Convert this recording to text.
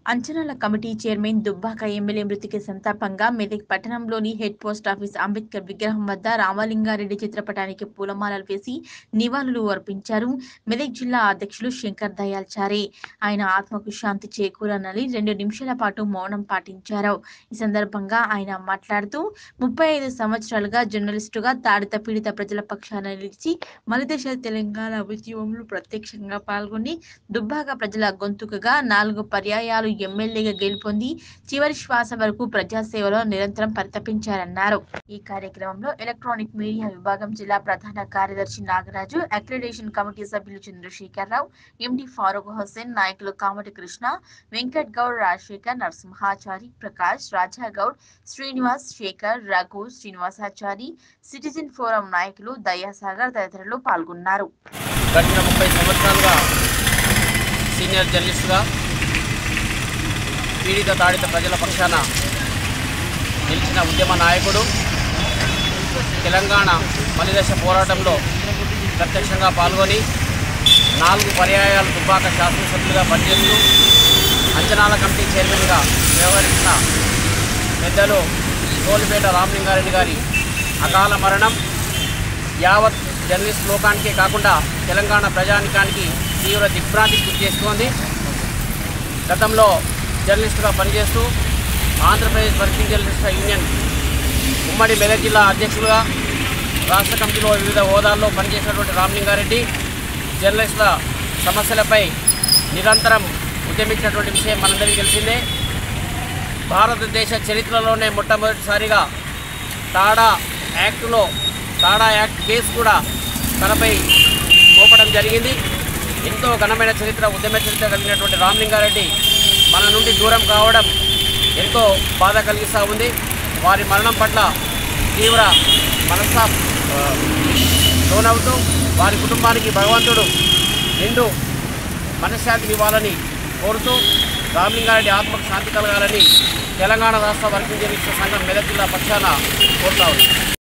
అంచనాల committee chairman Dubbaka MLA మృతికి సంతాపంగా మెదక్ పట్టణంలోని హెడ్ పోస్ట్ ఆఫీస్ అంబేద్కర్ విగ్రహం వద్ద రామలింగారెడ్డి చిత్రపటానికి పూలమాలలు వేసి నివాళులు అర్పించారు మెదక్ జిల్లా అధ్యక్షులు శంకర్ దయాల్ చారే ఆయన ఆత్మకు శాంతి చేకూరాలని రెండు నిమిషాల పాటు మౌనం పాటించారు ఈ సందర్భంగా ఆయన మాట్లాడుతూ ముప్పై ఐదు సంవత్సరాలుగా జర్నలిస్టుగా తాడిత పీడిత ప్రజల పక్షాన నిలిచి మలిదశ తెలంగాణ ఉద్యమంలో ప్రత్యక్షంగా పాల్గొని దుబ్బాక ప్రజల గొంతుకగా నాలుగు పర్యాయాలు ఎమ్మెల్యేగా గెలుపొంది చివరి శ్వాస వరకు ప్రజాసేవలో నిరంతరం పరితపించారన్నారు ఈ కార్యక్రమంలో ఎలక్ట్రానిక్ మీడియా విభాగం జిల్లా ప్రధాన కార్యదర్శి నాగరాజు అక్రిడేషన్ కమిటీ సభ్యులు చంద్రశేఖర్ రావు ఎండి ఫారూక్ హుస్సేన్ నాయకులు కామటి కృష్ణ వెంకట్ గౌడ్ రాజశేఖర్ నరసింహాచారి ప్రకాష్ రాజా గౌడ్ శ్రీనివాస్ శేఖర్ రఘు శ్రీనివాసాచారి సిటిజన్ ఫోరం నాయకులు దయాసాగర్ తదితరులు పాల్గొన్నారు గడిచిన ముప్పై సంవత్సరాలుగా సీనియర్ జర్నలిస్టుగా పీడిత తాడిత ప్రజల పక్షాన నిలిచిన ఉద్యమ నాయకుడు తెలంగాణ మలిదశ పోరాటంలో ప్రత్యక్షంగా పాల్గొని నాలుగు పర్యాయాలు దుబ్బాక శాసనసభ్యులుగా పనిచేస్తూ అంచనాల కమిటీ చైర్మన్గా వ్యవహరించిన పెద్దలు తోలిపేట రామలింగారెడ్డి గారి అకాల మరణం యావత్ జర్నలిస్ట్ లోకానికే కాకుండా తెలంగాణ ప్రజానికానికి తీవ్ర దిగ్భ్రాంతికి గురి చేస్తోంది గతంలో జర్నలిస్టుగా పనిచేస్తూ ఆంధ్రప్రదేశ్ వర్కింగ్ జర్నలిస్ట్ యూనియన్ ఉమ్మడి మెదక్ జిల్లా అధ్యక్షులుగా రాష్ట్ర కమిటీలో వివిధ హోదాల్లో పనిచేసినటువంటి రామలింగారెడ్డి జర్నలిస్టుల సమస్యలపై నిరంతరం ఉద్యమించినటువంటి విషయం మనందరికీ తెలిసిందే భారతదేశ చరిత్రలోనే మొట్టమొదటిసారిగా టాడా యాక్టులో టాడా యాక్ట్ కేసు కూడా తనపై మోపడం జరిగింది ఎంతో ఘనమైన చరిత్ర ఉద్యమ చరిత్ర కలిగినటువంటి రామలింగారెడ్డి మన నుండి దూరం కావడం ఎంతో బాధ కలిగిస్తూ ఉంది వారి మరణం పట్ల తీవ్ర మనస్సా ఆ, లోనవుతూ వారి కుటుంబానికి భగవంతుడు నిండు మనశ్శాంతిని ఇవ్వాలని కోరుతూ రామలింగారెడ్డి ఆత్మకు శాంతి కలగాలని తెలంగాణ రాష్ట్ర వర్కింగ్ జర్నలిస్టు సంఘం మెదక్ జిల్లా పక్షాన కోరుతా ఉంది